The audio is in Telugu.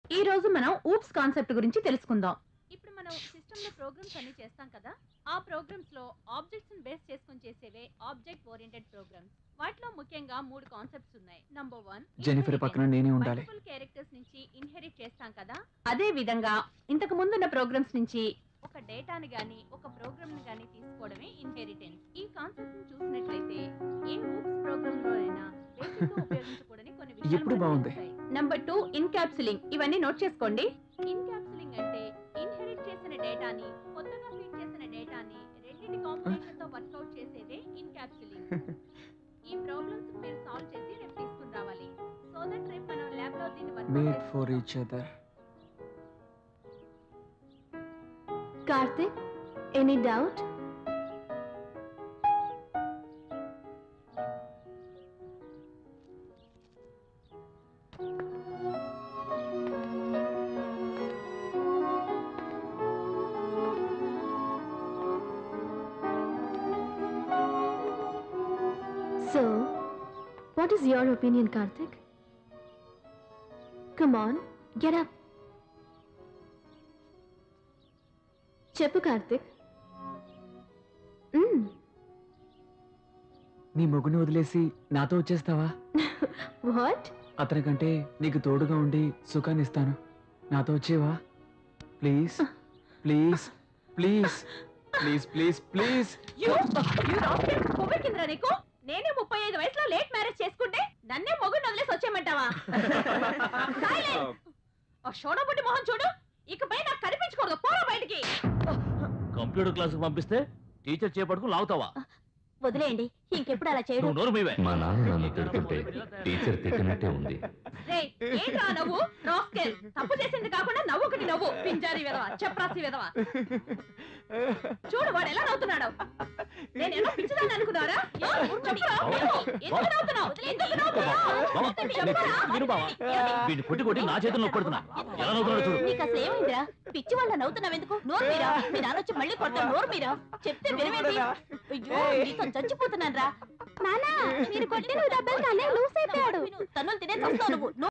ఈ రోజు మనం ఊప్స్ కాన్సెప్ట్ గురించి తెలుసుకుందాం ఇప్పుడు మనం సిస్టమ్ లో ప్రోగ్రామ్స్ అన్ని చేస్తాం కదా ఆ ప్రోగ్రామ్స్ లో ఆబ్జెక్ట్స్ బేస్ చేసుకొని చేసేవే ఆబ్జెక్ట్ ఓరియంటెడ్ ప్రోగ్రామ్స్ వాటిలో ముఖ్యంగా మూడు కాన్సెప్ట్స్ ఉన్నాయి నంబర్ వన్ జెనిఫర్ పక్కన నేనే ఉండాలి మల్టిపుల్ క్యారెక్టర్స్ నుంచి ఇన్హెరిట్ చేస్తాం కదా అదే విధంగా ఇంతకు ముందున్న ప్రోగ్రామ్స్ నుంచి ఒక డేటాని గాని ఒక ప్రోగ్రామ్ ని గాని తీసుకోవడమే ఇన్హెరిటెన్స్ ఈ కాన్సెప్ట్ ని చూసినట్లయితే ఏ ఊప్స్ ప్రోగ్రామ్ లో అయినా బేసిక్ గా ఉపయోగించకూడని కొన్ని విషయాలు ఎప్పుడు బాగుంది. నంబర్ టూ ఇన్కాప్సులింగ్ ఇవన్నీ నోట్ చేసుకోండి ఇన్కాప్సులింగ్ అంటే ఇన్హెరిట్ చేసిన డేటాని కొత్తగా ఫీడ్ చేసిన డేటాని రెండింటి కాంబినేషన్ తో వర్కౌట్ చేసేదే ఇన్కాప్సులింగ్ ఈ ప్రాబ్లమ్స్ మీరు సాల్వ్ చేసి రేపు తీసుకుని రావాలి సో దట్ రేపు మనం ల్యాబ్ లో దీన్ని workout made for each other Karthik any doubt So, what is your opinion, Karthik? Come on, get up. చెప్పు కార్తిక్ మ్మ్. నీ మొగుని వదిలేసి నాతో వచ్చేస్తావా వాట్ అతనికంటే నీకు తోడుగా ఉండి సుఖాన్ని ఇస్తాను నాతో వచ్చేవా please please please please please please కింద నీకు నేనే ముప్పై ఐదు వయసులో లేట్ మ్యారేజ్ చేసుకుంటే నన్నే మొగుడు వదిలేసి వచ్చేయమంటావా Silence! ఆ షోడబుట్టి మొహం చూడు ఇకపై నాకు కనిపించకూడదు పోరా బయటికి కంప్యూటర్ క్లాస్ పంపిస్తే టీచర్ చేపట్టుకుని లాగుతావా వదిలేయండి ఇంకెప్పుడు అలా చేయడు నువ్వు నోరు మీవే మా నాన్న నన్ను తిడుతుంటే టీచర్ తిట్టినట్టే ఉంది రే ఏంట్రా నవ్వు రాస్కెల్ తప్పు చేసింది కాకుండా నవ్వు ఒకటి నవ్వు పింజారి విధవ చెప్రాసి విధవ చూడు వాడు ఎలా నవ్వుతున్నాడు నేను ఏమో పిచ్చిదాన్ని అనుకున్నారా ఏ, చెప్పురా, ఎందుకు నవ్వుతున్నావు ఎందుకు నవ్వుతున్నావు చెప్పరా? విను బావా వీడిని కొట్టి కొట్టి నా చేతుల్లో పడుతున్నా ఎలా నవ్వుతున్నాడు చూడు నీకు అసలు ఏమైందిరా పిచ్చి వాళ్ళ నవ్వుతున్నావు ఎందుకు నోరు మీరా మీ నాన్న వచ్చి మళ్ళీ కొడతాడు నోరు మీరా చెప్తే వినవేంటి అయ్యో నీతో చచ్చిపోతున్నాను రా నానా మీరు కొట్టిన డబ్బులు నానే లూస్ అయిపోయాడు తన్నులు తినే వస్తావు నువ్వు